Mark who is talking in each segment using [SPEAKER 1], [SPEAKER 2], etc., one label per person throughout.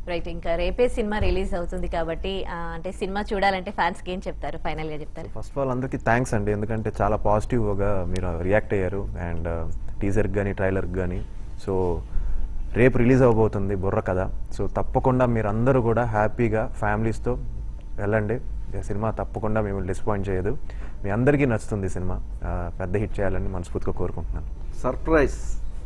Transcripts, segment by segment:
[SPEAKER 1] Right ఇంకా రేపే cinema release అవుతుంది కాబట్టి ఆ, అంటే సినిమా చూడాలంటే ఫ్యాన్స్ కి ఏం చెప్తారు ఫైనల్ గా చెప్తారు
[SPEAKER 2] ఫస్ట్ ఆఫ్ ఆల్ అందరికీ థ్యాంక్స్ అండి ఎందుకంటే చాలా పాజిటివ్గా మీరు రియాక్ట్ అయ్యారు అండ్ టీజర్కి కానీ ట్రైలర్కి కానీ సో రేపు రిలీజ్ అవబోతుంది బుర్ర కథ సో తప్పకుండా మీరు అందరూ కూడా హ్యాపీగా ఫ్యామిలీస్తో వెళ్ళండి ఈ సినిమా తప్పకుండా మిమ్మల్ని డిసప్పాయింట్ చేయదు మీ అందరికీ నచ్చుతుంది ఈ సినిమా ఆ, పెద్ద హిట్ చేయాలని మనస్ఫూర్తిగా కోరుకుంటున్నాను
[SPEAKER 3] సర్ప్రైజ్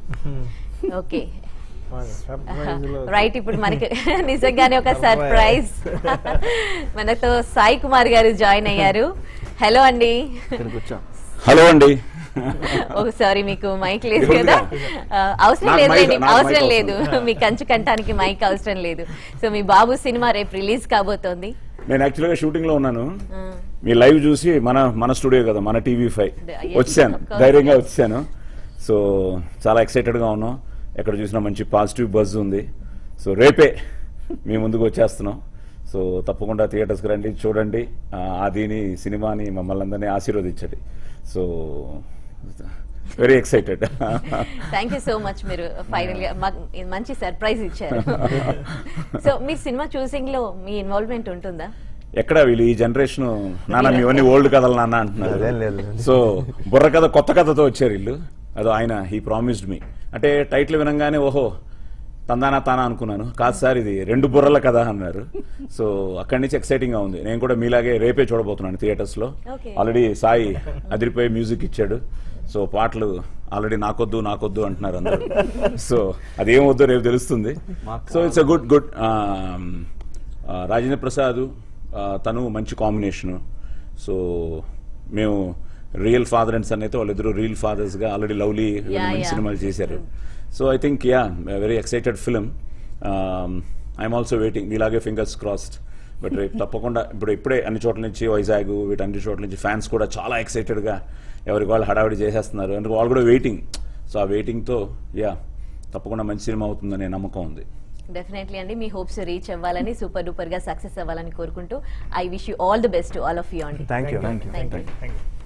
[SPEAKER 1] ఓకే
[SPEAKER 4] సర్ప్రైజ్ లో
[SPEAKER 1] రైట్ ఇప్పుడు మనకి నిజంగానే ఒక సర్ప్రైజ్ మనతో సాయి కుమార్ గారు జాయిన్ అయ్యారు హలో అండి
[SPEAKER 3] ఇక్కడికి వచ్చాం
[SPEAKER 5] హలో అండి
[SPEAKER 1] ఒకసారి మీకు మైక్ లేదు
[SPEAKER 5] ఇదిగో
[SPEAKER 1] కదా
[SPEAKER 5] ఇదిగో.
[SPEAKER 1] ఆ, అవసరం
[SPEAKER 5] నాకు
[SPEAKER 1] లేదు
[SPEAKER 5] మైక్- నాకు
[SPEAKER 1] అవసరం
[SPEAKER 5] మైక్
[SPEAKER 1] లేదు మీ కంచు కంటానికి మైక్ అవసరం లేదు సో మీ బాబు సినిమా రేపు రిలీజ్ కాబోతోంది
[SPEAKER 5] నేను యాక్చువల్గా షూటింగ్ లో ఉన్నాను మీ లైవ్ చూసి మన మన స్టూడియో కదా మన టీవీ ఫైవ్
[SPEAKER 1] Yes,
[SPEAKER 5] వచ్చాను
[SPEAKER 1] of course.
[SPEAKER 5] ధైర్యంగా వచ్చాను సో చాలా ఎక్సైటెడ్ గా ఉన్నాం ఎక్కడ చూసినా మంచి పాజిటివ్ బజ్ ఉంది సో రేపే మీ ముందుకు వచ్చేస్తున్నాం సో తప్పకుండా థియేటర్స్కి రండి చూడండి ఆ, ఆదిని సినిమాని మమ్మల్ని అందరినీ ఆశీర్వదించండి so very excited
[SPEAKER 1] thank you so much మీరు ఫైనల్ గా మాకు ఇది మంచి సర్ప్రైజ్ ఇచ్చారు సో మీరు సినిమా చూసింగ్ లో మీ ఇన్వాల్వ్మెంట్ ఉంటుందా
[SPEAKER 5] ఎక్కడ వీళ్ళు ఈ జనరేషన్ నాన్న మీవన్నీ ఓల్డ్ కథలు నాన్న అంటున్నారు
[SPEAKER 2] అదేం లేదు.
[SPEAKER 5] సో బుర్ర కథ కొత్త కథతో వచ్చారు వీళ్ళు అదో ఆయన హీ ప్రామిస్డ్ మీ అంటే టైటిల్ వినంగానే ఓహో తందానా తానా అనుకున్నాను కాదు సార్ ఇది రెండు బుర్రల కథ అన్నారు సో అక్కడి నుంచి ఎక్సైటింగ్ గా ఉంది నేను కూడా మీలాగే రేపే చూడబోతున్నాను థియేటర్స్ లో
[SPEAKER 1] Okay.
[SPEAKER 5] ఆల్రెడీ సాయి అదిరిపోయి మ్యూజిక్ ఇచ్చాడు సో పాటలు ఆల్రెడీ నాకొద్దు నాకొద్దు అంటున్నారు అందరూ సో అదేం వద్దో రేపు తెలుస్తుంది so it's uh good good Rajendra Prasad ఆ, తను మంచి కాంబినేషను సో మేము రియల్ ఫాదర్ అండ్ సన్ అయితే వాళ్ళిద్దరు రియల్ ఫాదర్స్ గా ఆల్రెడీ లవ్లీ
[SPEAKER 1] Yeah,
[SPEAKER 5] మంచి
[SPEAKER 1] yeah.
[SPEAKER 5] సినిమాలు చేశారు so I think yeah very excited film I'm also waiting మీలాగే ఫింగర్స్ క్రాస్డ్ బట్ రేపు తప్పకుండా ఇప్పుడు ఇప్పుడే అన్ని చోట్ల నుంచి వైజాగ్ వీటి అన్ని చోట్ల నుంచి ఫ్యాన్స్ కూడా చాలా ఎక్సైటెడ్గా ఎవరికి వాళ్ళు హడావిడి చేసేస్తున్నారు అందుకు వాళ్ళు కూడా వెయిటింగ్ సో ఆ వెయిటింగ్తో యా తప్పకుండా మంచి సినిమా అవుతుందనే నమ్మకం ఉంది
[SPEAKER 1] డెఫినెట్లీ అండి మీ హోప్స్ రీచ్ అవ్వాలని సూపర్ డూపర్ గా సక్సెస్ అవ్వాలని కోరుకుంటూ I wish you all the best all of you అండి
[SPEAKER 2] thank you
[SPEAKER 1] thank you
[SPEAKER 4] thank you